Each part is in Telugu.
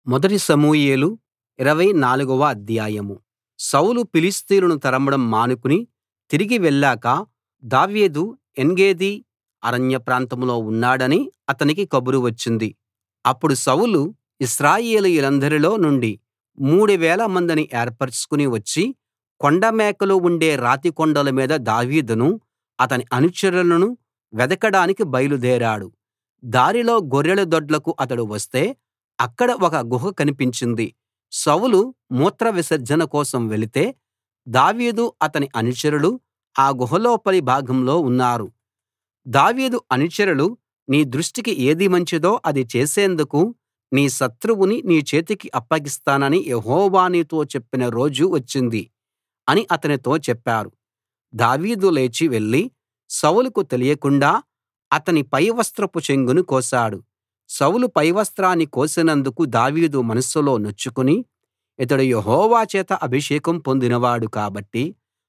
మొదటి సమూయేలు ఇరవై నాలుగవ అధ్యాయం సౌలు ఫిలిష్తీయులను తరమడం మానుకుని తిరిగి వెళ్ళాక దావీదు ఏన్గెదీ అరణ్య ప్రాంతంలో ఉన్నాడని అతనికి కబురు వచ్చింది అప్పుడు సౌలు ఇశ్రాయేలీయులందరిలో నుండి మూడు వేలమందిని ఏర్పరచుకుని వచ్చి కొండమేకలు ఉండే రాతి కొండల మీద దావీదును అతని అనుచరులను వెదకడానికి బయలుదేరాడు దారిలో గొర్రెల దొడ్లకు అతడు వస్తే అక్కడ ఒక గుహ కనిపించింది సౌలు మూత్ర విసర్జన కోసం వెళితే దావీదు అతని అనుచరులు ఆ గుహ లోపలి భాగంలో ఉన్నారు దావీదు అనుచరులు నీ దృష్టికి ఏది మంచిదో అది చేసేందుకు నీ శత్రువుని నీ చేతికి అప్పగిస్తానని యెహోవా నీతో చెప్పిన రోజు వచ్చింది అని అతనితో చెప్పారు దావీదు లేచి వెళ్లి సౌలుకు తెలియకుండా అతని పైవస్త్రపు చెంగును కోశాడు సౌలు పైవస్త్రాన్ని కోసినందుకు దావీదు మనస్సులో నొచ్చుకుని ఇతడు యెహోవా చేత అభిషేకం పొందినవాడు కాబట్టి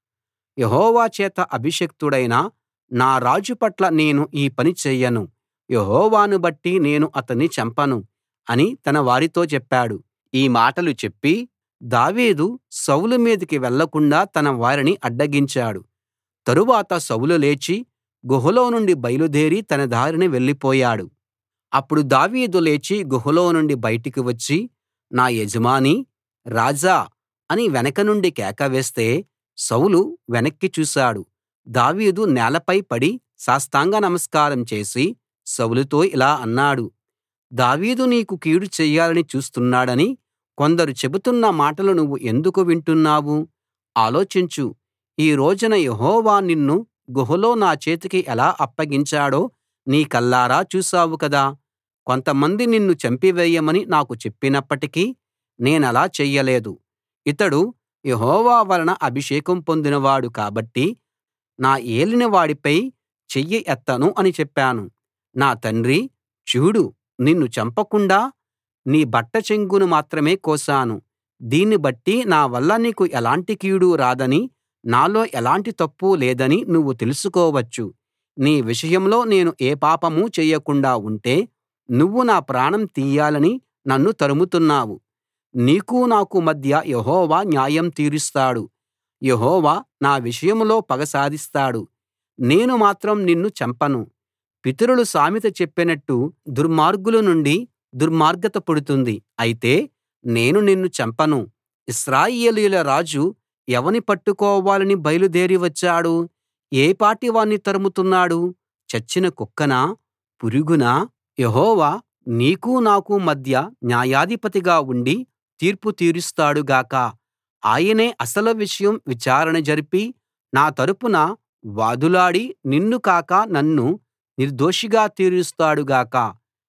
యెహోవా చేత అభిషిక్తుడైన నా రాజు పట్ల నేను ఈ పని చెయ్యను యెహోవాను బట్టి నేను అతన్ని చంపను అని తన వారితో చెప్పాడు ఈ మాటలు చెప్పి దావీదు సౌలు మీదికి వెళ్ళకుండా తన వారిని అడ్డగించాడు తరువాత సౌలు లేచి గుహలో నుండి బయలుదేరి తన దారిన వెళ్ళిపోయాడు అప్పుడు దావీదు లేచి గుహలో నుండి బయటికి వచ్చి నా యజమానీ రాజా అని వెనక నుండి కేక వేస్తే సౌలు వెనక్కి చూశాడు దావీదు నేలపై పడి సాష్టాంగ నమస్కారం చేసి సౌలుతో ఇలా అన్నాడు దావీదు నీకు కీడు చెయ్యాలని చూస్తున్నాడని కొందరు చెబుతున్న మాటలు నువ్వు ఎందుకు వింటున్నావు ఆలోచించు ఈ రోజున యెహోవా నిన్ను గుహలో నా చేతికి ఎలా అప్పగించాడో నీ కళ్ళారా చూశావు కదా కొంతమంది నిన్ను చంపివేయమని నాకు చెప్పినప్పటికీ నేనలా చెయ్యలేదు ఇతడు యెహోవా వలన అభిషేకం పొందినవాడు కాబట్టి నా ఏలినవాడిపై చెయ్యి ఎత్తను అని చెప్పాను నా తండ్రీ చూడు నిన్ను చంపకుండా నీ బట్ట చెంగును మాత్రమే కోశాను దీన్ని బట్టి నా వల్ల నీకు ఎలాంటి కీడు రాదని నాలో ఎలాంటి తప్పూ లేదని నువ్వు తెలుసుకోవచ్చు నీ విషయంలో నేను ఏ పాపమూ చెయ్యకుండా ఉంటే నువ్వు నా ప్రాణం తీయాలని నన్ను తరుముతున్నావు నీకూ నాకు మధ్య యెహోవా న్యాయం తీరుస్తాడు యెహోవా నా విషయంలో పగ సాధిస్తాడు నేను మాత్రం నిన్ను చంపను పితరులు సామెత చెప్పినట్టు దుర్మార్గుల నుండి దుర్మార్గత పుడుతుంది అయితే నేను నిన్ను చంపను ఇశ్రాయేలీయుల రాజు ఎవని పట్టుకోవాలని బయలుదేరి వచ్చాడు ఏ పాటి వాణ్ణి తరుముతున్నాడు చచ్చిన కుక్కనా పురుగునా యెహోవా నీకూ నాకు మధ్య న్యాయాధిపతిగా ఉండి తీర్పు తీరుస్తాడు గాక ఆయనే అసలు విషయం విచారణ జరిపి నా తరపున వాదులాడి నిన్ను కాక నన్ను నిర్దోషిగా తీరుస్తాడు గాక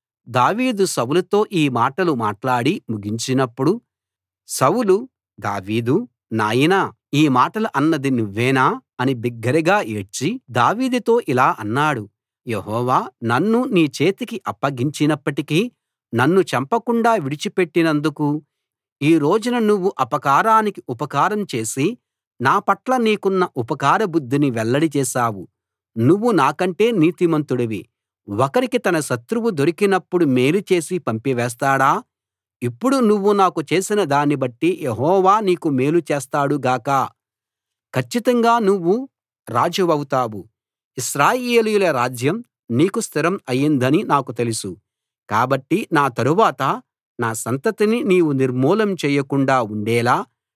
దావీదు సౌలుతో ఈ మాటలు మాట్లాడి ముగించినప్పుడు సౌలు దావీదూ నాయనా ఈ మాటలు అన్నది నువ్వేనా అని బిగ్గరగా ఏడ్చి దావీదుతో ఇలా అన్నాడు యెహోవా నన్ను నీ చేతికి అప్పగించినప్పటికీ నన్ను చంపకుండా విడిచిపెట్టినందుకు ఈ రోజున నువ్వు అపకారానికి ఉపకారం చేసి నా పట్ల నీకున్న ఉపకార బుద్ధిని వెల్లడి చేశావు నువ్వు నాకంటే నీతిమంతుడివి ఒకరికి తన శత్రువు దొరికినప్పుడు మేలు చేసి పంపివేస్తాడా ఇప్పుడు నువ్వు నాకు చేసిన దాన్ని బట్టి యెహోవా నీకు మేలు చేస్తాడు గాక కచ్చితంగా నువ్వు రాజువవుతావు ఇశ్రాయేలీయుల రాజ్యం నీకు స్థిరం అయిందని నాకు తెలుసు కాబట్టి నా తరువాత నా సంతతిని నీవు నిర్మూలం చేయకుండా ఉండేలా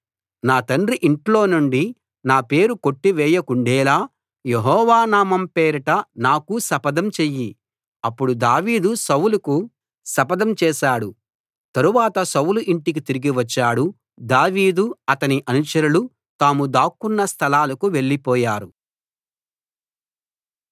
నా తండ్రి ఇంట్లో నుండి నా పేరు కొట్టివేయకుండేలా యెహోవా నామం పేరిట నాకు శపథం చెయ్యి అప్పుడు దావీదు సౌలుకు శపథం చేశాడు తరువాత సౌలు ఇంటికి తిరిగి వచ్చాడు దావీదు అతని అనుచరులు తాము దాక్కొన్న స్థలాలకు వెళ్ళిపోయారు